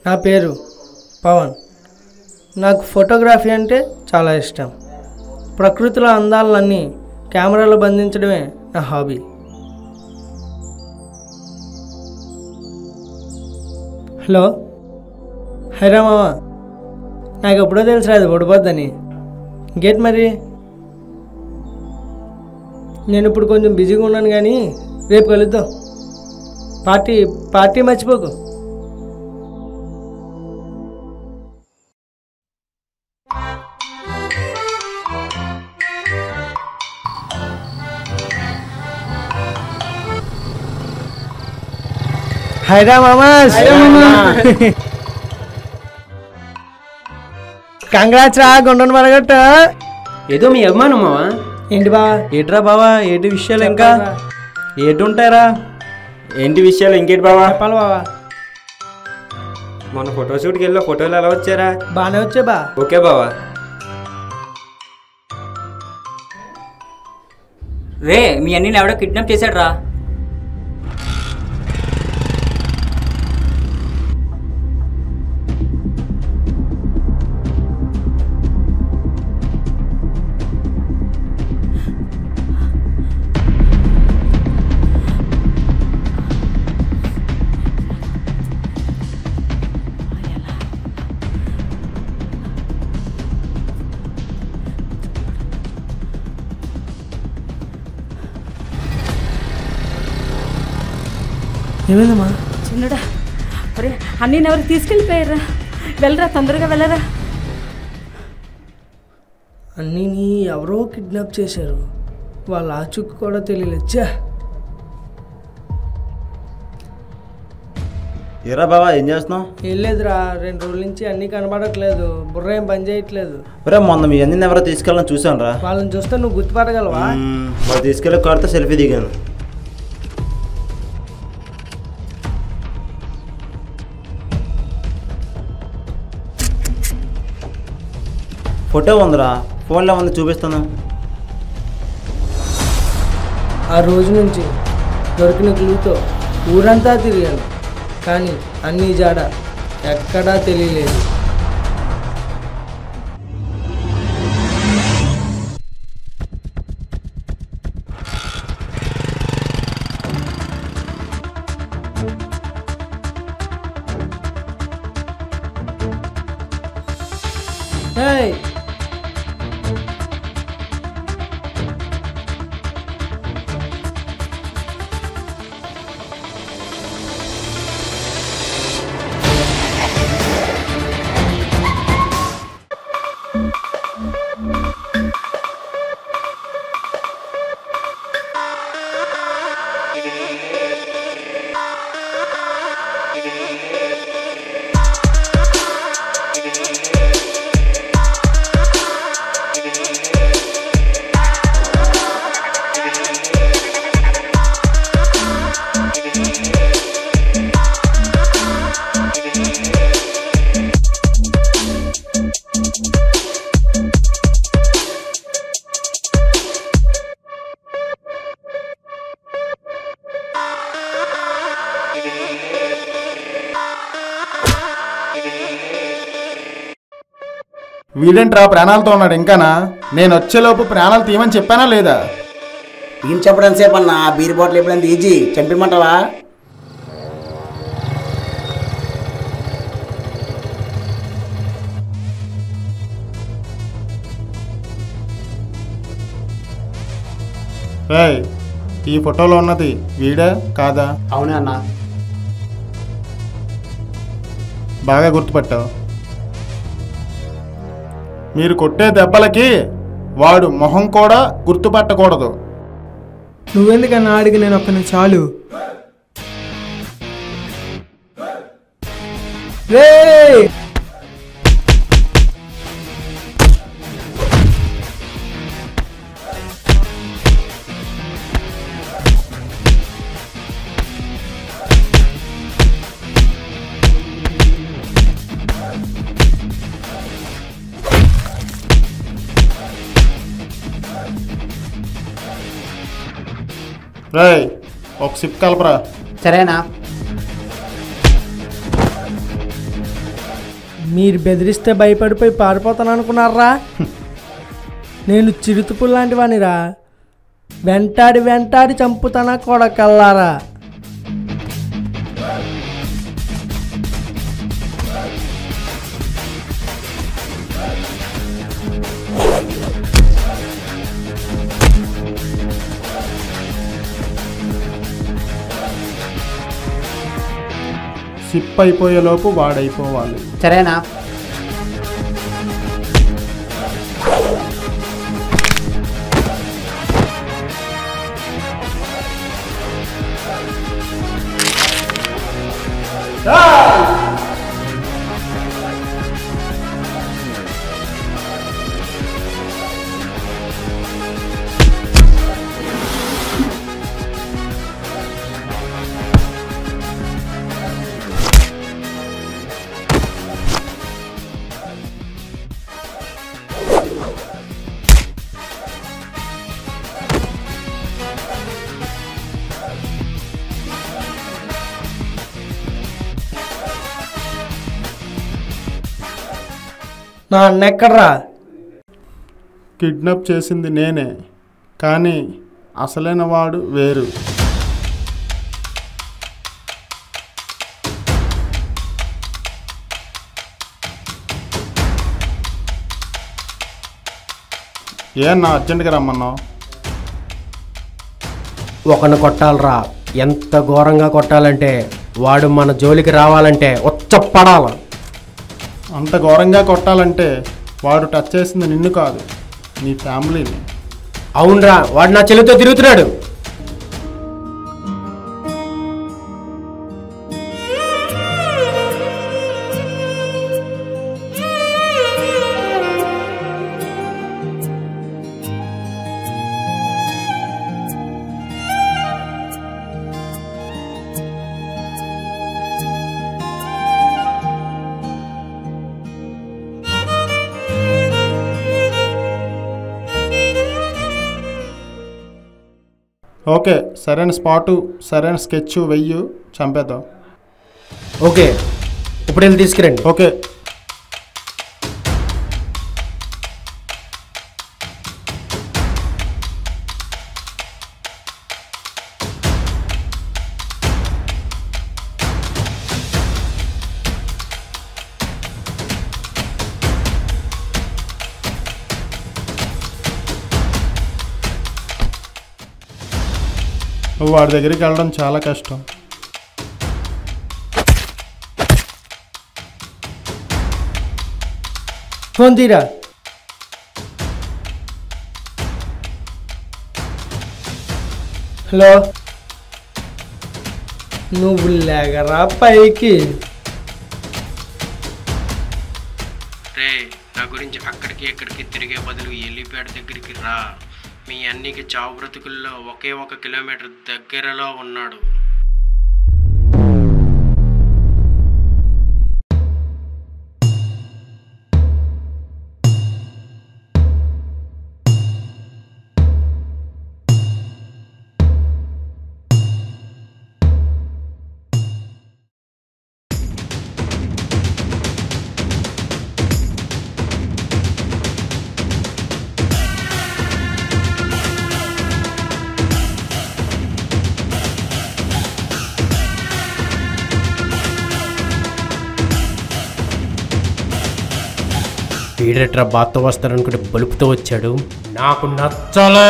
నా పేరు పవన్ నాకు ఫోటోగ్రఫీ అంటే చాలా ఇష్టం ప్రకృతిలో అందాలన్నీ కెమెరాలో బంధించడమే నా హాబీ హలో హైరా మామ నాకు ఎప్పుడో తెలుసు అది ఓడిపోద్దని గేట్ మరి నేను ఇప్పుడు కొంచెం బిజీగా ఉన్నాను కానీ రేపు కలుద్దాం పార్టీ పార్టీ మర్చిపోకు హైరా మామా కంగ్రాట్స్ రా గుండను మరగట్ట ఏదో మీ అభిమానం మావా ఏంటి బా ఏట్రా బావా ఏంటి విషయాలు ఇంకా ఏంటి ఉంటాయరా ఏంటి విషయాలు ఇంకేంటి బావా చెప్పాలి బావా మొన్న ఫోటో షూట్కి వెళ్ళి ఫోటోలు ఎలా వచ్చారా బాగానే వచ్చే బా ఓకే బావా రే మీ అన్నీని ఎవడో కిడ్నాప్ చేశాడు రా ఏమైందమ్మా చిన్నడా అరే అన్నీ ఎవరు తీసుకెళ్ళిపోయారా వెళ్ళరా తొందరగా వెళ్ళరా అన్నీని ఎవరో కిడ్నాప్ చేశారు వాళ్ళ ఆచుక్కు కూడా తెలియలేదు ఛా ఏరా బావా ఏం చేస్తున్నావు ఏం లేదురా రెండు రోజుల నుంచి అన్నీ కనబడట్లేదు బుర్ర ఏం పని చేయట్లేదు ఒరే మొన్న మీ అన్ని ఎవరో తీసుకెళ్ళని చూసాను రా వాళ్ళని చూస్తే నువ్వు గుర్తుపట్టగలవా వాళ్ళు తీసుకెళ్ళి కారుతో సెల్ఫీ దిగాను ఫోటో ఉందిరా ఫోన్లో ఉంది చూపిస్తాను ఆ రోజు నుంచి దొరికిన క్లూతో ఊరంతా తిరిగాను కానీ అన్నీ జాడ ఎక్కడా తెలియలేదు ఏయ్ వీడేంట్రా ప్రాణాలతో ఉన్నాడు ఇంకానా నేను వచ్చేలోపు ప్రాణాలు తీయమని చెప్పానా లేదా ఏం చెప్పడం సేపు అన్న ఆ బీర్ బాటిల్ ఎప్పుడైనా తీసి చంపిమంటావా రేయ్ ఈ ఫోటోలో ఉన్నది వీడా కాదా అవునే అన్న బాగా గుర్తుపట్టావు మీరు కొట్టే దెబ్బలకి వాడు మొహం కూడా గుర్తుపట్టకూడదు నువ్వెందుకన్నా ఆడికి నేను ఒక్కని చాలు రే రేయ్ ఒక సిప్ కలపరా సరేనా మీరు బెదిరిస్తే భయపడిపోయి పారిపోతాను అనుకున్నారా నేను చిరుతుపుల్ లాంటి వానిరా వెంటాడి వెంటాడి చంపుతానా కొడకల్లారా సిప్ అయిపోయేలోపు వాడైపోవాలి సరేనా నా అన్నెక్కడ్రా కిడ్నాప్ చేసింది నేనే కానీ అసలైన వాడు వేరు ఏం నా అర్జెంటుగా రమ్మన్నావు ఒకరిని కొట్టాలరా ఎంత ఘోరంగా కొట్టాలంటే వాడు మన జోలికి రావాలంటే ఉచ్చపడాల అంత ఘోరంగా కొట్టాలంటే వాడు టచ్ చేసింది నిన్ను కాదు నీ ఫ్యామిలీని అవునరా వాడు నా చెల్లితో తిరుగుతున్నాడు ఓకే సరైన స్పాటు సరైన స్కెచ్ వెయ్యి చంపేద్దాం ఓకే ఇప్పుడు వెళ్ళి తీసుకురండి ఓకే నువ్వు వాడి దగ్గరికి వెళ్ళడం చాలా కష్టం ఫోన్ తీరా హలో నువ్వు లేగరా పైకి రే నా గురించి అక్కడికి ఇక్కడికి తిరిగే బదులు ఎలిపేట దగ్గరికి రా మీ అన్నికి చావు బ్రతుకుల్లో ఒకే ఒక కిలోమీటర్ దగ్గరలో ఉన్నాడు వీడట్రా బాత్తో వస్తారనుకుంటే బలుపుతో వచ్చాడు నాకు నచ్చలే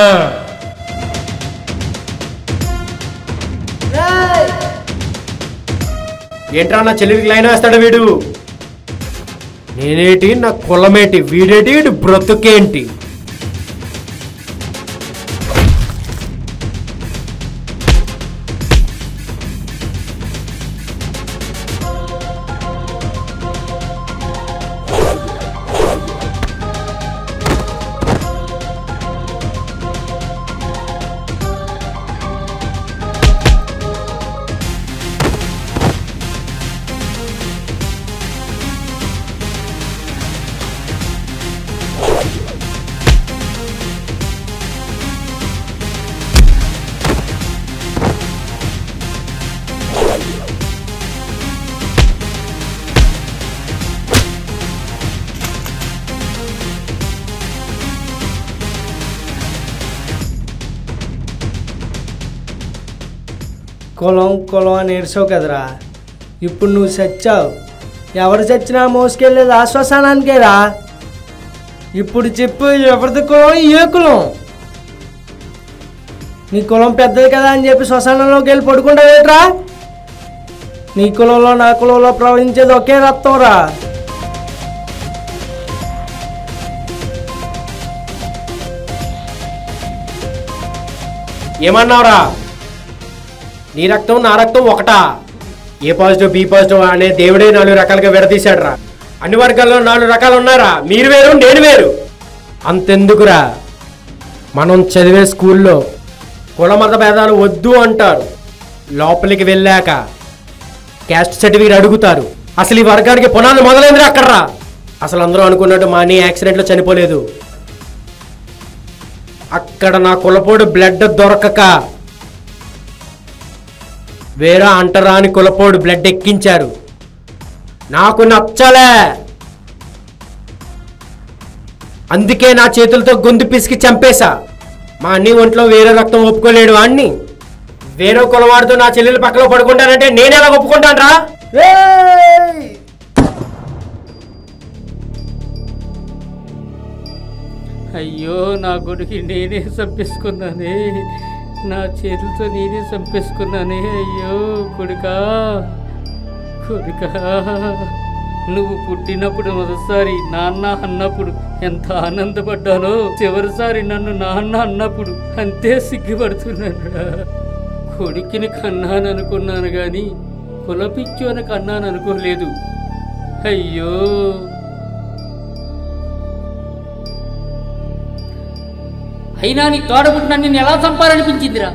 ఏంట్రా నా చెల్లికి లైన్ వేస్తాడు వీడు నేనేటి నా కులమేటి వీడేటి వీడు బ్రతుకేంటి కులం కులం అని ఏడ్చావు కదరా ఇప్పుడు నువ్వు చచ్చావు ఎవరు చచ్చినా మోసుకెళ్ళేది ఆ శ్మశానానికేరా ఇప్పుడు చెప్పు ఎవరిది కులం ఏ కులం నీ కులం పెద్దది కదా అని చెప్పి శ్మశానంలోకి వెళ్ళి పడుకుంటావేట్రా నీ కులంలో నా కులంలో ప్రవహించేది ఒకే రక్తం రా ఏమన్నావురా నీ రక్తం నా రక్తం ఒకటా ఏ పాజిటివ్ బి పాజిటివ్ అనే దేవుడే నాలుగు రకాలుగా విడదీశాడు రా అన్ని వర్గాల్లో నాలుగు రకాలు ఉన్నారా మీరు వేరు నేను వేరు అంతెందుకురా మనం చదివే స్కూల్లో కుల మత భేదాలు వద్దు అంటారు లోపలికి వెళ్ళాక క్యాస్ట్ సర్టిఫికేట్ అడుగుతారు అసలు ఈ వర్గానికి పునాది మొదలైందిరా అక్కడరా అసలు అందరూ అనుకున్నట్టు మా అన్ని యాక్సిడెంట్లో చనిపోలేదు అక్కడ నా కులపోడు బ్లడ్ దొరకక వేరే అంటరాని కులపోడు బ్లడ్ ఎక్కించారు నాకు నచ్చలే అందుకే నా చేతులతో గొంతు పిసికి చంపేశా మా అన్ని ఒంట్లో వేరే రక్తం ఒప్పుకోలేడు అన్ని వేరే కులవాడితో నా చెల్లెలు పక్కలో పడుకుంటానంటే నేను ఎలా ఒప్పుకుంటాను రా అయ్యో నా కొడుకు నేనే చంపేసుకున్నానే నా చేతులతో నేనే చంపేసుకున్నానే అయ్యో కొడుకా కొడుకా నువ్వు పుట్టినప్పుడు మొదటిసారి నాన్న అన్నప్పుడు ఎంత ఆనందపడ్డానో చివరిసారి నన్ను నాన్న అన్నప్పుడు అంతే సిగ్గుపడుతున్నాను కొడుకుని కన్నాను అనుకున్నాను కానీ కులపిచ్చు అని కన్నాను అనుకోలేదు అయ్యో అయినా నీ తోడబుట్టిన నిన్ను ఎలా చంపాలనిపించిందిరా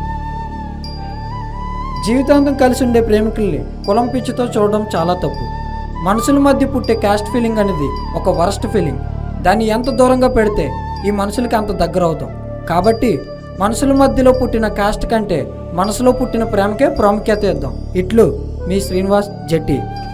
జీవితాంతం కలిసి ఉండే ప్రేమికుల్ని కులం పిచ్చితో చూడడం చాలా తప్పు మనుషుల మధ్య పుట్టే క్యాస్ట్ ఫీలింగ్ అనేది ఒక వరస్ట్ ఫీలింగ్ దాన్ని ఎంత దూరంగా పెడితే ఈ మనుషులకి అంత దగ్గర అవుతాం కాబట్టి మనుషుల మధ్యలో పుట్టిన కాస్ట్ కంటే మనసులో పుట్టిన ప్రేమకే ప్రాముఖ్యత ఇద్దాం ఇట్లు మీ శ్రీనివాస్ జట్టి